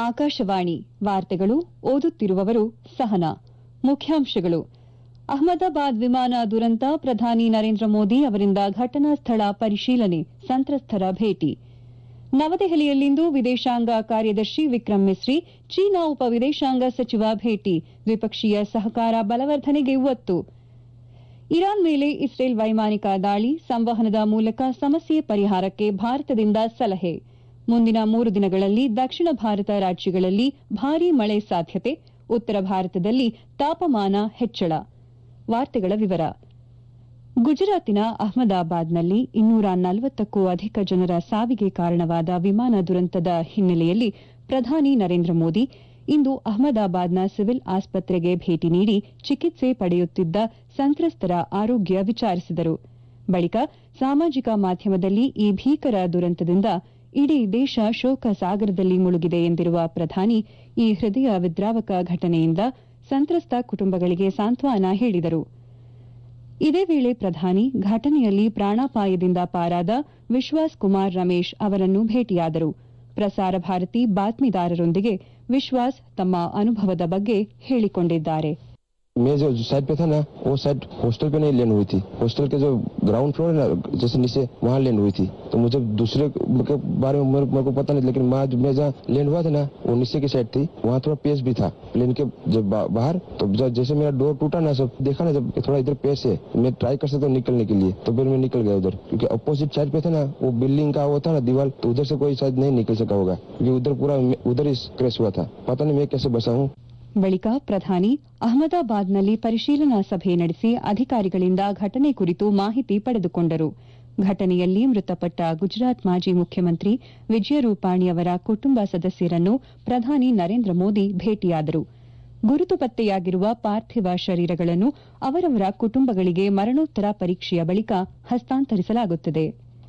ಆಕಾಶವಾಣಿ ವಾರ್ತೆಗಳು ಓದುತ್ತಿರುವವರು ಸಹನಾ ಮುಖ್ಯಾಂಶಗಳು ಅಹಮದಾಬಾದ್ ವಿಮಾನ ದುರಂತ ಪ್ರಧಾನಿ ನರೇಂದ್ರ ಮೋದಿ ಅವರಿಂದ ಘಟನಾ ಸ್ಥಳ ಪರಿಶೀಲನೆ ಸಂತ್ರಸ್ತರ ಭೇಟಿ ನವದೆಹಲಿಯಲ್ಲಿಂದು ವಿದೇಶಾಂಗ ಕಾರ್ಯದರ್ಶಿ ವಿಕ್ರಮ್ ಮಿಸ್ರಿ ಚೀನಾ ಉಪ ವಿದೇಶಾಂಗ ಸಚಿವ ಭೇಟಿ ದ್ವಿಪಕ್ಷೀಯ ಸಹಕಾರ ಬಲವರ್ಧನೆಗೆ ಒತ್ತು ಇರಾನ್ ಮೇಲೆ ಇಸ್ರೇಲ್ ವೈಮಾನಿಕ ದಾಳಿ ಸಂವಹನದ ಮೂಲಕ ಸಮಸ್ಯೆ ಪರಿಹಾರಕ್ಕೆ ಭಾರತದಿಂದ ಸಲಹೆ ಮುಂದಿನ ಮೂರು ದಿನಗಳಲ್ಲಿ ದಕ್ಷಿಣ ಭಾರತ ರಾಜ್ಯಗಳಲ್ಲಿ ಭಾರೀ ಮಳೆ ಸಾಧ್ಯತೆ ಉತ್ತರ ಭಾರತದಲ್ಲಿ ತಾಪಮಾನ ಹೆಚ್ಚಳ ವಾರ್ತೆಗಳ ವಿವರ ಗುಜರಾತಿನ ಅಹಮದಾಬಾದ್ನಲ್ಲಿ ಇನ್ನೂರ ನಲವತ್ತಕ್ಕೂ ಅಧಿಕ ಜನರ ಸಾವಿಗೆ ಕಾರಣವಾದ ವಿಮಾನ ದುರಂತದ ಹಿನ್ನೆಲೆಯಲ್ಲಿ ಪ್ರಧಾನಿ ನರೇಂದ್ರ ಮೋದಿ ಇಂದು ಅಹಮದಾಬಾದ್ನ ಸಿವಿಲ್ ಆಸ್ಪತ್ರೆಗೆ ಭೇಟಿ ನೀಡಿ ಚಿಕಿತ್ಸೆ ಪಡೆಯುತ್ತಿದ್ದ ಸಂತ್ರಸ್ತರ ಆರೋಗ್ಯ ವಿಚಾರಿಸಿದರು ಬಳಿಕ ಸಾಮಾಜಿಕ ಮಾಧ್ಯಮದಲ್ಲಿ ಈ ಭೀಕರ ದುರಂತದಿಂದ ಇಡೀ ದೇಶ ಶೋಕ ಸಾಗರದಲ್ಲಿ ಮುಳುಗಿದೆ ಎಂದಿರುವ ಪ್ರಧಾನಿ ಈ ಹೃದಯ ವಿದ್ರಾವಕ ಘಟನೆಯಿಂದ ಸಂತ್ರಸ್ತ ಕುಟುಂಬಗಳಿಗೆ ಸಾಂತ್ವನ ಹೇಳಿದರು ಇದೇ ವೇಳೆ ಪ್ರಧಾನಿ ಘಟನೆಯಲ್ಲಿ ಪ್ರಾಣಾಪಾಯದಿಂದ ಪಾರಾದ ವಿಶ್ವಾಸ್ ಕುಮಾರ್ ರಮೇಶ್ ಅವರನ್ನು ಭೇಟಿಯಾದರು ಪ್ರಸಾರ ಭಾರತಿ ಬಾತ್ಮೀದಾರರೊಂದಿಗೆ ವಿಶ್ವಾಸ್ ತಮ್ಮ ಅನುಭವದ ಬಗ್ಗೆ ಹೇಳಿಕೊಂಡಿದ್ದಾರೆ मैं जो साइड पे था ना वो साइड हॉस्टल पे नहीं लैंड हुई थी हॉस्टल के जो ग्राउंड फ्लोर है ना जैसे नीचे वहाँ लैंड हुई थी तो मुझे दूसरे के बारे में मेरे, मेरे को पता नहीं लेकिन मैं मैं जहाँ लैंड हुआ था ना वो नीचे की साइड थी वहाँ थोड़ा पेस भी था प्लेन के जब बा, बाहर तो ज- जैसे मेरा डोर टूटा ना सब देखा ना जब थोड़ा इधर पेस है मैं ट्राई कर सकता हूँ निकलने के लिए तो फिर मैं निकल गया उधर क्योंकि अपोजिट साइड पे था ना वो बिल्डिंग का वो था ना दीवार तो उधर से कोई शायद नहीं निकल सका होगा क्योंकि उधर पूरा उधर ही क्रैश हुआ था पता नहीं मैं कैसे बचा हूँ ಬಳಿಕ ಪ್ರಧಾನಿ ಅಹಮದಾಬಾದ್ನಲ್ಲಿ ಪರಿಶೀಲನಾ ಸಭೆ ನಡೆಸಿ ಅಧಿಕಾರಿಗಳಿಂದ ಘಟನೆ ಕುರಿತು ಮಾಹಿತಿ ಪಡೆದುಕೊಂಡರು ಘಟನೆಯಲ್ಲಿ ಮೃತಪಟ್ಟ ಗುಜರಾತ್ ಮಾಜಿ ಮುಖ್ಯಮಂತ್ರಿ ವಿಜಯ ರೂಪಾಣಿ ಅವರ ಕುಟುಂಬ ಸದಸ್ಯರನ್ನು ಪ್ರಧಾನಿ ನರೇಂದ್ರ ಮೋದಿ ಭೇಟಿಯಾದರು ಗುರುತು ಪತ್ತೆಯಾಗಿರುವ ಪಾರ್ಥಿವ ಶರೀರಗಳನ್ನು ಅವರವರ ಕುಟುಂಬಗಳಿಗೆ ಮರಣೋತ್ತರ ಪರೀಕ್ಷೆಯ ಬಳಿಕ ಹಸ್ತಾಂತರಿಸಲಾಗುತ್ತದೆ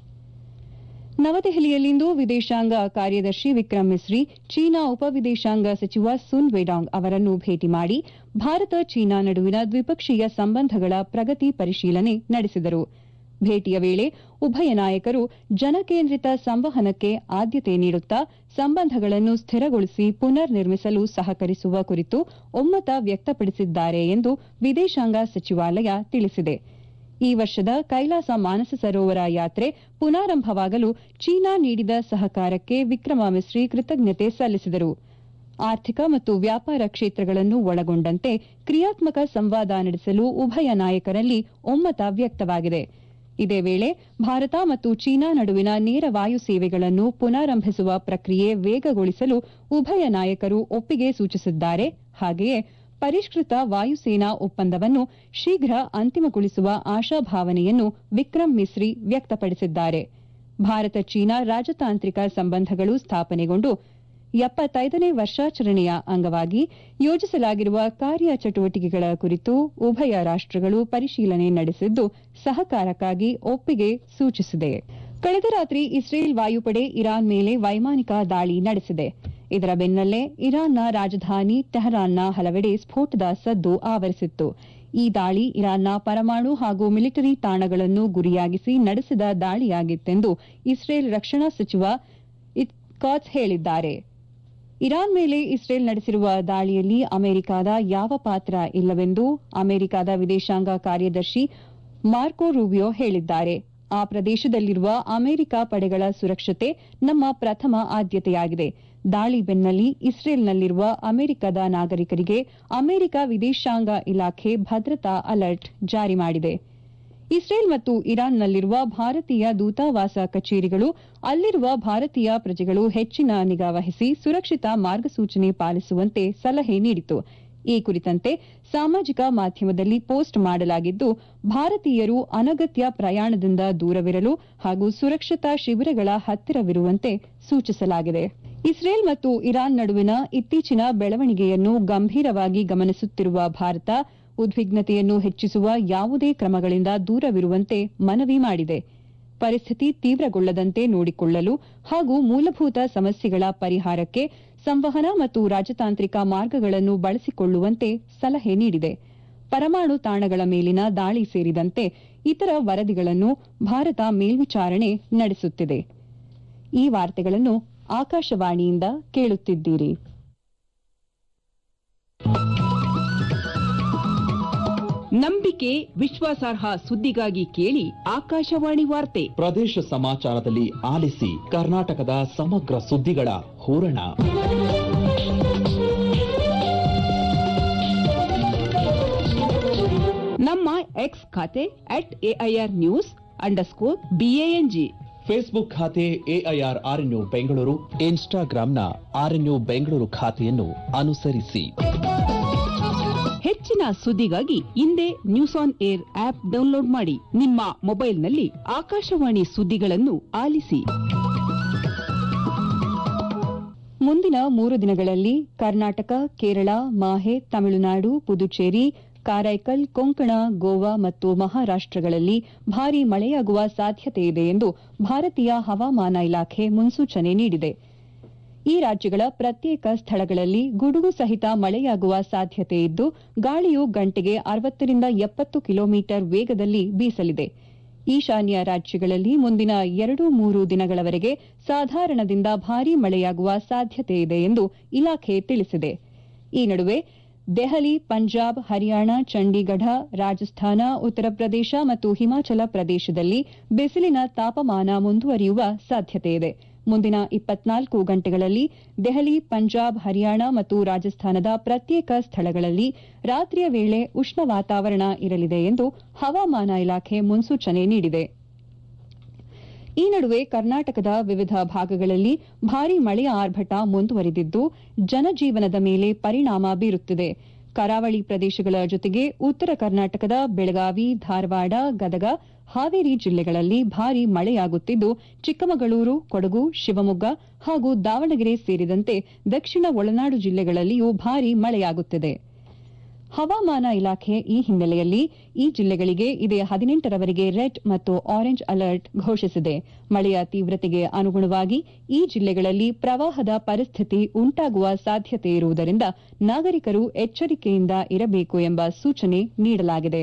ನವದೆಹಲಿಯಲ್ಲಿಂದು ವಿದೇಶಾಂಗ ಕಾರ್ಯದರ್ಶಿ ವಿಕ್ರಮ್ ಮಿಸ್ರಿ ಚೀನಾ ಉಪವಿದೇಶಾಂಗ ಸಚಿವ ಸುನ್ ವೆಡಾಂಗ್ ಅವರನ್ನು ಭೇಟಿ ಮಾಡಿ ಭಾರತ ಚೀನಾ ನಡುವಿನ ದ್ವಿಪಕ್ಷೀಯ ಸಂಬಂಧಗಳ ಪ್ರಗತಿ ಪರಿಶೀಲನೆ ನಡೆಸಿದರು ಭೇಟಿಯ ವೇಳೆ ಉಭಯ ನಾಯಕರು ಜನಕೇಂದ್ರಿತ ಸಂವಹನಕ್ಕೆ ಆದ್ಯತೆ ನೀಡುತ್ತಾ ಸಂಬಂಧಗಳನ್ನು ಸ್ಥಿರಗೊಳಿಸಿ ಪುನರ್ ನಿರ್ಮಿಸಲು ಸಹಕರಿಸುವ ಕುರಿತು ಒಮ್ಮತ ವ್ಯಕ್ತಪಡಿಸಿದ್ದಾರೆ ಎಂದು ವಿದೇಶಾಂಗ ಸಚಿವಾಲಯ ತಿಳಿಸಿದೆ ಈ ವರ್ಷದ ಕೈಲಾಸ ಮಾನಸ ಸರೋವರ ಯಾತ್ರೆ ಪುನಾರಂಭವಾಗಲು ಚೀನಾ ನೀಡಿದ ಸಹಕಾರಕ್ಕೆ ವಿಕ್ರಮ ಮಿಸ್ರಿ ಕೃತಜ್ಞತೆ ಸಲ್ಲಿಸಿದರು ಆರ್ಥಿಕ ಮತ್ತು ವ್ಯಾಪಾರ ಕ್ಷೇತ್ರಗಳನ್ನು ಒಳಗೊಂಡಂತೆ ಕ್ರಿಯಾತ್ಮಕ ಸಂವಾದ ನಡೆಸಲು ಉಭಯ ನಾಯಕರಲ್ಲಿ ಒಮ್ಮತ ವ್ಯಕ್ತವಾಗಿದೆ ಇದೇ ವೇಳೆ ಭಾರತ ಮತ್ತು ಚೀನಾ ನಡುವಿನ ನೇರ ವಾಯು ಸೇವೆಗಳನ್ನು ಪುನಾರಂಭಿಸುವ ಪ್ರಕ್ರಿಯೆ ವೇಗಗೊಳಿಸಲು ಉಭಯ ನಾಯಕರು ಒಪ್ಪಿಗೆ ಸೂಚಿಸಿದ್ದಾರೆ ಹಾಗೆಯೇ ಪರಿಷ್ಕೃತ ವಾಯುಸೇನಾ ಒಪ್ಪಂದವನ್ನು ಶೀಘ್ರ ಅಂತಿಮಗೊಳಿಸುವ ಆಶಾಭಾವನೆಯನ್ನು ವಿಕ್ರಮ್ ಮಿಸ್ರಿ ವ್ಯಕ್ತಪಡಿಸಿದ್ದಾರೆ ಭಾರತ ಚೀನಾ ರಾಜತಾಂತ್ರಿಕ ಸಂಬಂಧಗಳು ಸ್ಥಾಪನೆಗೊಂಡು ಎಪ್ಪತ್ತೈದನೇ ವರ್ಷಾಚರಣೆಯ ಅಂಗವಾಗಿ ಯೋಜಿಸಲಾಗಿರುವ ಕಾರ್ಯ ಚಟುವಟಿಕೆಗಳ ಕುರಿತು ಉಭಯ ರಾಷ್ಟಗಳು ಪರಿಶೀಲನೆ ನಡೆಸಿದ್ದು ಸಹಕಾರಕ್ಕಾಗಿ ಒಪ್ಪಿಗೆ ಸೂಚಿಸಿದೆ ಕಳೆದ ರಾತ್ರಿ ಇಸ್ರೇಲ್ ವಾಯುಪಡೆ ಇರಾನ್ ಮೇಲೆ ವೈಮಾನಿಕ ದಾಳಿ ನಡೆಸಿದೆ ಇದರ ಬೆನ್ನಲ್ಲೇ ಇರಾನ್ನ ರಾಜಧಾನಿ ಟೆಹರಾನ್ನ ಹಲವೆಡೆ ಸ್ಫೋಟದ ಸದ್ದು ಆವರಿಸಿತ್ತು ಈ ದಾಳಿ ಇರಾನ್ನ ಪರಮಾಣು ಹಾಗೂ ಮಿಲಿಟರಿ ತಾಣಗಳನ್ನು ಗುರಿಯಾಗಿಸಿ ನಡೆಸಿದ ದಾಳಿಯಾಗಿತ್ತೆಂದು ಇಸ್ರೇಲ್ ರಕ್ಷಣಾ ಸಚಿವ ಇತ್ಕಾಟ್ಸ್ ಹೇಳಿದ್ದಾರೆ ಇರಾನ್ ಮೇಲೆ ಇಸ್ರೇಲ್ ನಡೆಸಿರುವ ದಾಳಿಯಲ್ಲಿ ಅಮೆರಿಕದ ಯಾವ ಪಾತ್ರ ಇಲ್ಲವೆಂದು ಅಮೆರಿಕದ ವಿದೇಶಾಂಗ ಕಾರ್ಯದರ್ಶಿ ಮಾರ್ಕೋ ರೂಬಿಯೋ ಹೇಳಿದ್ದಾರೆ ಆ ಪ್ರದೇಶದಲ್ಲಿರುವ ಅಮೆರಿಕ ಪಡೆಗಳ ಸುರಕ್ಷತೆ ನಮ್ಮ ಪ್ರಥಮ ಆದ್ಯತೆಯಾಗಿದೆ ದಾಳಿ ಬೆನ್ನಲ್ಲಿ ಇಸ್ರೇಲ್ನಲ್ಲಿರುವ ಅಮೆರಿಕದ ನಾಗರಿಕರಿಗೆ ಅಮೆರಿಕ ವಿದೇಶಾಂಗ ಇಲಾಖೆ ಭದ್ರತಾ ಅಲರ್ಟ್ ಜಾರಿ ಮಾಡಿದೆ ಇಸ್ರೇಲ್ ಮತ್ತು ಇರಾನ್ನಲ್ಲಿರುವ ಭಾರತೀಯ ದೂತಾವಾಸ ಕಚೇರಿಗಳು ಅಲ್ಲಿರುವ ಭಾರತೀಯ ಪ್ರಜೆಗಳು ಹೆಚ್ಚಿನ ನಿಗಾ ವಹಿಸಿ ಸುರಕ್ಷಿತ ಮಾರ್ಗಸೂಚನೆ ಪಾಲಿಸುವಂತೆ ಸಲಹೆ ನೀಡಿತು ಈ ಕುರಿತಂತೆ ಸಾಮಾಜಿಕ ಮಾಧ್ಯಮದಲ್ಲಿ ಪೋಸ್ಟ್ ಮಾಡಲಾಗಿದ್ದು ಭಾರತೀಯರು ಅನಗತ್ಯ ಪ್ರಯಾಣದಿಂದ ದೂರವಿರಲು ಹಾಗೂ ಸುರಕ್ಷತಾ ಶಿಬಿರಗಳ ಹತ್ತಿರವಿರುವಂತೆ ಸೂಚಿಸಲಾಗಿದೆ ಇಸ್ರೇಲ್ ಮತ್ತು ಇರಾನ್ ನಡುವಿನ ಇತ್ತೀಚಿನ ಬೆಳವಣಿಗೆಯನ್ನು ಗಂಭೀರವಾಗಿ ಗಮನಿಸುತ್ತಿರುವ ಭಾರತ ಉದ್ವಿಗ್ನತೆಯನ್ನು ಹೆಚ್ಚಿಸುವ ಯಾವುದೇ ಕ್ರಮಗಳಿಂದ ದೂರವಿರುವಂತೆ ಮನವಿ ಮಾಡಿದೆ ಪರಿಸ್ಥಿತಿ ತೀವ್ರಗೊಳ್ಳದಂತೆ ನೋಡಿಕೊಳ್ಳಲು ಹಾಗೂ ಮೂಲಭೂತ ಸಮಸ್ಯೆಗಳ ಪರಿಹಾರಕ್ಕೆ ಸಂವಹನ ಮತ್ತು ರಾಜತಾಂತ್ರಿಕ ಮಾರ್ಗಗಳನ್ನು ಬಳಸಿಕೊಳ್ಳುವಂತೆ ಸಲಹೆ ನೀಡಿದೆ ಪರಮಾಣು ತಾಣಗಳ ಮೇಲಿನ ದಾಳಿ ಸೇರಿದಂತೆ ಇತರ ವರದಿಗಳನ್ನು ಭಾರತ ಮೇಲ್ವಿಚಾರಣೆ ನಡೆಸುತ್ತಿದೆ ಈ ವಾರ್ತೆಗಳನ್ನು ಆಕಾಶವಾಣಿಯಿಂದ ಕೇಳುತ್ತಿದ್ದೀರಿ ನಂಬಿಕೆ ವಿಶ್ವಾಸಾರ್ಹ ಸುದ್ದಿಗಾಗಿ ಕೇಳಿ ಆಕಾಶವಾಣಿ ವಾರ್ತೆ ಪ್ರದೇಶ ಸಮಾಚಾರದಲ್ಲಿ ಆಲಿಸಿ ಕರ್ನಾಟಕದ ಸಮಗ್ರ ಸುದ್ದಿಗಳ ಹೂರಣ ನಮ್ಮ ಎಕ್ಸ್ ಖಾತೆ at AIR news underscore BANG Facebook ಖಾತೆ ಎಐಆರ್ ಆರ್ಎನ್ಯು ಬೆಂಗಳೂರು ಇನ್ಸ್ಟಾಗ್ರಾಂನ ಆರ್ಎನ್ಯು ಬೆಂಗಳೂರು ಖಾತೆಯನ್ನು ಅನುಸರಿಸಿ ಹೆಚ್ಚಿನ ಸುದ್ದಿಗಾಗಿ ಹಿಂದೆ News on Air app download ಮಾಡಿ ನಿಮ್ಮ ಮೊಬೈಲ್ನಲ್ಲಿ ಆಕಾಶವಾಣಿ ಸುದ್ದಿಗಳನ್ನು ಆಲಿಸಿ ಮುಂದಿನ ಮೂರು ದಿನಗಳಲ್ಲಿ ಕರ್ನಾಟಕ ಕೇರಳ ಮಾಹೆ ತಮಿಳುನಾಡು ಪುದುಚೇರಿ ಕಾರೈಕಲ್ ಕೊಂಕಣ ಗೋವಾ ಮತ್ತು ಮಹಾರಾಷ್ಟಗಳಲ್ಲಿ ಭಾರೀ ಮಳೆಯಾಗುವ ಸಾಧ್ಯತೆ ಇದೆ ಎಂದು ಭಾರತೀಯ ಹವಾಮಾನ ಇಲಾಖೆ ಮುನ್ಸೂಚನೆ ನೀಡಿದೆ ಈ ರಾಜ್ಯಗಳ ಪ್ರತ್ಯೇಕ ಸ್ಥಳಗಳಲ್ಲಿ ಗುಡುಗು ಸಹಿತ ಮಳೆಯಾಗುವ ಸಾಧ್ಯತೆ ಇದ್ದು ಗಾಳಿಯು ಗಂಟೆಗೆ ಅರವತ್ತರಿಂದ ಎಪ್ಪತ್ತು ಕಿಲೋಮೀಟರ್ ವೇಗದಲ್ಲಿ ಬೀಸಲಿದೆ ಈಶಾನ್ಯ ರಾಜ್ಯಗಳಲ್ಲಿ ಮುಂದಿನ ಎರಡು ಮೂರು ದಿನಗಳವರೆಗೆ ಸಾಧಾರಣದಿಂದ ಭಾರೀ ಮಳೆಯಾಗುವ ಸಾಧ್ಯತೆ ಇದೆ ಎಂದು ಇಲಾಖೆ ತಿಳಿಸಿದೆ ಈ ನಡುವೆ ದೆಹಲಿ ಪಂಜಾಬ್ ಹರಿಯಾಣ ಚಂಡೀಗಢ ರಾಜಸ್ಥಾನ ಉತ್ತರ ಪ್ರದೇಶ ಮತ್ತು ಹಿಮಾಚಲ ಪ್ರದೇಶದಲ್ಲಿ ಬಿಸಿಲಿನ ತಾಪಮಾನ ಮುಂದುವರಿಯುವ ಸಾಧ್ಯತೆಯಿದೆ ಮುಂದಿನ ಇಪ್ಪತ್ನಾಲ್ಕು ಗಂಟೆಗಳಲ್ಲಿ ದೆಹಲಿ ಪಂಜಾಬ್ ಹರಿಯಾಣ ಮತ್ತು ರಾಜಸ್ಥಾನದ ಪ್ರತ್ಯೇಕ ಸ್ಥಳಗಳಲ್ಲಿ ರಾತ್ರಿಯ ವೇಳೆ ಉಷ್ಣ ವಾತಾವರಣ ಇರಲಿದೆ ಎಂದು ಹವಾಮಾನ ಇಲಾಖೆ ಮುನ್ಸೂಚನೆ ನೀಡಿದೆ ಈ ನಡುವೆ ಕರ್ನಾಟಕದ ವಿವಿಧ ಭಾಗಗಳಲ್ಲಿ ಭಾರೀ ಮಳೆಯ ಆರ್ಭಟ ಮುಂದುವರಿದಿದ್ದು ಜನಜೀವನದ ಮೇಲೆ ಪರಿಣಾಮ ಬೀರುತ್ತಿದೆ ಕರಾವಳಿ ಪ್ರದೇಶಗಳ ಜೊತೆಗೆ ಉತ್ತರ ಕರ್ನಾಟಕದ ಬೆಳಗಾವಿ ಧಾರವಾಡ ಗದಗ ಹಾವೇರಿ ಜಿಲ್ಲೆಗಳಲ್ಲಿ ಭಾರೀ ಮಳೆಯಾಗುತ್ತಿದ್ದು ಚಿಕ್ಕಮಗಳೂರು ಕೊಡಗು ಶಿವಮೊಗ್ಗ ಹಾಗೂ ದಾವಣಗೆರೆ ಸೇರಿದಂತೆ ದಕ್ಷಿಣ ಒಳನಾಡು ಜಿಲ್ಲೆಗಳಲ್ಲಿಯೂ ಭಾರೀ ಮಳೆಯಾಗುತ್ತಿದೆ ಹವಾಮಾನ ಇಲಾಖೆ ಈ ಹಿನ್ನೆಲೆಯಲ್ಲಿ ಈ ಜಿಲ್ಲೆಗಳಿಗೆ ಇದೇ ಹದಿನೆಂಟರವರೆಗೆ ರೆಡ್ ಮತ್ತು ಆರೆಂಜ್ ಅಲರ್ಟ್ ಘೋಷಿಸಿದೆ ಮಳೆಯ ತೀವ್ರತೆಗೆ ಅನುಗುಣವಾಗಿ ಈ ಜಿಲ್ಲೆಗಳಲ್ಲಿ ಪ್ರವಾಹದ ಪರಿಸ್ಥಿತಿ ಉಂಟಾಗುವ ಸಾಧ್ಯತೆ ಇರುವುದರಿಂದ ನಾಗರಿಕರು ಎಚ್ಚರಿಕೆಯಿಂದ ಇರಬೇಕು ಎಂಬ ಸೂಚನೆ ನೀಡಲಾಗಿದೆ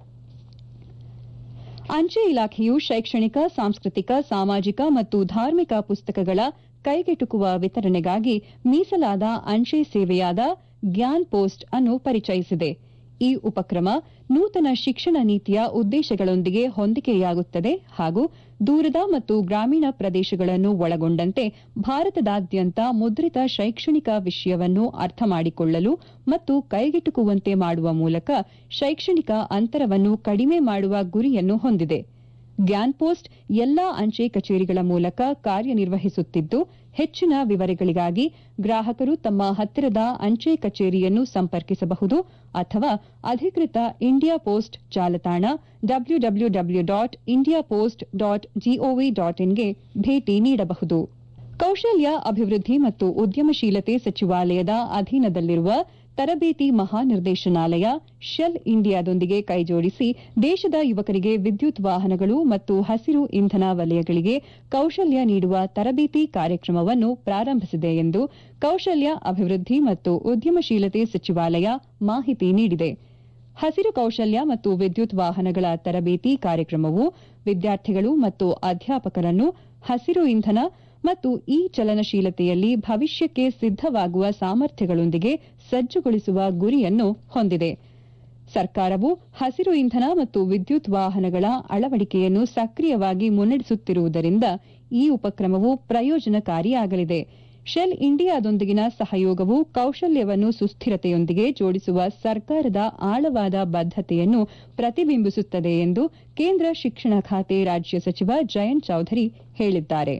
ಅಂಚೆ ಇಲಾಖೆಯು ಶೈಕ್ಷಣಿಕ ಸಾಂಸ್ಕೃತಿಕ ಸಾಮಾಜಿಕ ಮತ್ತು ಧಾರ್ಮಿಕ ಪುಸ್ತಕಗಳ ಕೈಗೆಟುಕುವ ವಿತರಣೆಗಾಗಿ ಮೀಸಲಾದ ಅಂಚೆ ಸೇವೆಯಾದ ಗ್ಯಾನ್ ಪೋಸ್ಟ್ ಅನ್ನು ಪರಿಚಯಿಸಿದೆ ಈ ಉಪಕ್ರಮ ನೂತನ ಶಿಕ್ಷಣ ನೀತಿಯ ಉದ್ದೇಶಗಳೊಂದಿಗೆ ಹೊಂದಿಕೆಯಾಗುತ್ತದೆ ಹಾಗೂ ದೂರದ ಮತ್ತು ಗ್ರಾಮೀಣ ಪ್ರದೇಶಗಳನ್ನು ಒಳಗೊಂಡಂತೆ ಭಾರತದಾದ್ಯಂತ ಮುದ್ರಿತ ಶೈಕ್ಷಣಿಕ ವಿಷಯವನ್ನು ಅರ್ಥ ಮಾಡಿಕೊಳ್ಳಲು ಮತ್ತು ಕೈಗೆಟುಕುವಂತೆ ಮಾಡುವ ಮೂಲಕ ಶೈಕ್ಷಣಿಕ ಅಂತರವನ್ನು ಕಡಿಮೆ ಮಾಡುವ ಗುರಿಯನ್ನು ಹೊಂದಿದೆ ಗ್ಯಾನ್ ಪೋಸ್ಟ್ ಎಲ್ಲಾ ಅಂಚೆ ಕಚೇರಿಗಳ ಮೂಲಕ ಕಾರ್ಯನಿರ್ವಹಿಸುತ್ತಿದ್ದು ಹೆಚ್ಚಿನ ವಿವರಗಳಿಗಾಗಿ ಗ್ರಾಹಕರು ತಮ್ಮ ಹತ್ತಿರದ ಅಂಚೆ ಕಚೇರಿಯನ್ನು ಸಂಪರ್ಕಿಸಬಹುದು ಅಥವಾ ಅಧಿಕೃತ ಇಂಡಿಯಾ ಪೋಸ್ಟ್ ಜಾಲತಾಣ W W W dot India Post dot GOV dot ಇನ್ಗೆ ಭೇಟಿ ನೀಡಬಹುದು ಕೌಶಲ್ಯ ಅಭಿವೃದ್ಧಿ ಮತ್ತು ಉದ್ಯಮಶೀಲತೆ ಸಚಿವಾಲಯದ ಅಧೀನದಲ್ಲಿರುವ ತರಬೇತಿ ಮಹಾನಿರ್ದೇಶನಾಲಯ ಶೆಲ್ ಇಂಡಿಯಾದೊಂದಿಗೆ ಕೈಜೋಡಿಸಿ ದೇಶದ ಯುವಕರಿಗೆ ವಿದ್ಯುತ್ ವಾಹನಗಳು ಮತ್ತು ಹಸಿರು ಇಂಧನ ವಲಯಗಳಿಗೆ ಕೌಶಲ್ಯ ನೀಡುವ ತರಬೇತಿ ಕಾರ್ಯಕ್ರಮವನ್ನು ಪ್ರಾರಂಭಿಸಿದೆ ಎಂದು ಕೌಶಲ್ಯ ಅಭಿವೃದ್ಧಿ ಮತ್ತು ಉದ್ಯಮಶೀಲತೆ ಸಚಿವಾಲಯ ಮಾಹಿತಿ ನೀಡಿದೆ ಹಸಿರು ಕೌಶಲ್ಯ ಮತ್ತು ವಿದ್ಯುತ್ ವಾಹನಗಳ ತರಬೇತಿ ಕಾರ್ಯಕ್ರಮವು ವಿದ್ಯಾರ್ಥಿಗಳು ಮತ್ತು ಅಧ್ಯಾಪಕರನ್ನು ಹಸಿರು ಇಂಧನ ಮತ್ತು ಈ ಚಲನಶೀಲತೆಯಲ್ಲಿ ಭವಿಷ್ಯಕ್ಕೆ ಸಿದ್ದವಾಗುವ ಸಾಮರ್ಥ್ಯಗಳೊಂದಿಗೆ ಸಜ್ಜುಗೊಳಿಸುವ ಗುರಿಯನ್ನು ಹೊಂದಿದೆ ಸರ್ಕಾರವು ಹಸಿರು ಇಂಧನ ಮತ್ತು ವಿದ್ಯುತ್ ವಾಹನಗಳ ಅಳವಡಿಕೆಯನ್ನು ಸಕ್ರಿಯವಾಗಿ ಮುನ್ನಡೆಸುತ್ತಿರುವುದರಿಂದ ಈ ಉಪಕ್ರಮವು ಪ್ರಯೋಜನಕಾರಿಯಾಗಲಿದೆ ಶೆಲ್ ಇಂಡಿಯಾದೊಂದಿಗಿನ ಸಹಯೋಗವು ಕೌಶಲ್ಯವನ್ನು ಸುಸ್ಥಿರತೆಯೊಂದಿಗೆ ಜೋಡಿಸುವ ಸರ್ಕಾರದ ಆಳವಾದ ಬದ್ದತೆಯನ್ನು ಪ್ರತಿಬಿಂಬಿಸುತ್ತದೆ ಎಂದು ಕೇಂದ್ರ ಶಿಕ್ಷಣ ಖಾತೆ ರಾಜ್ಯ ಸಚಿವ ಜಯಂತ್ ಚೌಧರಿ ಹೇಳಿದ್ದಾರೆ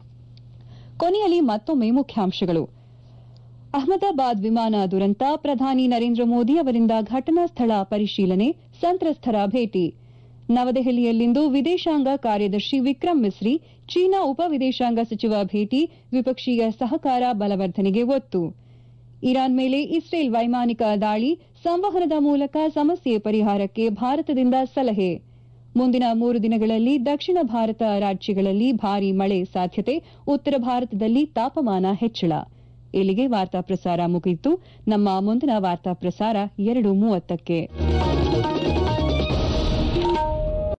ಕೊನೆಯಲ್ಲಿ ಮತ್ತೊಮ್ಮೆ ಮುಖ್ಯಾಂಶಗಳು ಅಹಮದಾಬಾದ್ ವಿಮಾನ ದುರಂತ ಪ್ರಧಾನಿ ನರೇಂದ್ರ ಮೋದಿ ಅವರಿಂದ ಘಟನಾ ಸ್ಥಳ ಪರಿಶೀಲನೆ ಸಂತ್ರಸ್ತರ ಭೇಟಿ ನವದೆಹಲಿಯಲ್ಲಿಂದು ವಿದೇಶಾಂಗ ಕಾರ್ಯದರ್ಶಿ ವಿಕ್ರಮ್ ಮಿಸ್ರಿ ಚೀನಾ ಉಪ ವಿದೇಶಾಂಗ ಸಚಿವ ಭೇಟಿ ದ್ವಿಪಕ್ಷೀಯ ಸಹಕಾರ ಬಲವರ್ಧನೆಗೆ ಒತ್ತು ಇರಾನ್ ಮೇಲೆ ಇಸ್ರೇಲ್ ವೈಮಾನಿಕ ದಾಳಿ ಸಂವಹನದ ಮೂಲಕ ಸಮಸ್ಯೆ ಪರಿಹಾರಕ್ಕೆ ಭಾರತದಿಂದ ಸಲಹೆ ಮುಂದಿನ ಮೂರು ದಿನಗಳಲ್ಲಿ ದಕ್ಷಿಣ ಭಾರತ ರಾಜ್ಯಗಳಲ್ಲಿ ಭಾರೀ ಮಳೆ ಸಾಧ್ಯತೆ ಉತ್ತರ ಭಾರತದಲ್ಲಿ ತಾಪಮಾನ ಹೆಚ್ಚಳ ಇಲ್ಲಿಗೆ ವಾರ್ತಾ ಪ್ರಸಾರ ಮುಗಿಯಿತು ನಮ್ಮ ಮುಂದಿನ ವಾರ್ತಾ ಪ್ರಸಾರ ಎರಡು ಮೂವತ್ತಕ್ಕೆ